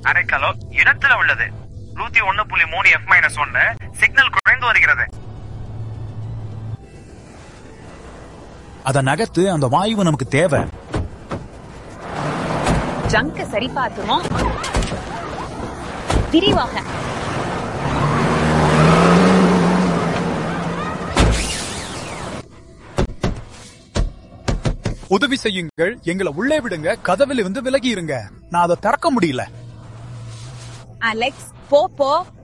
அரைக்கலோ இடத்துல உள்ளது நூத்தி ஒண்ணு புள்ளி மூணு எஃப் மைனஸ் ஒன்னு சிக்னல் குறைந்து வருகிறது அத நகர்த்து அந்த வாயு நமக்கு தேவை ஜங்க சரி பார்த்துவோம் விரிவாக உதவி செய்யுங்கள் எங்களை உள்ளே விடுங்க கதவில் இருந்து விலகி இருங்க நான் அதை திறக்க முடியல அலெக்ஸ் போ போ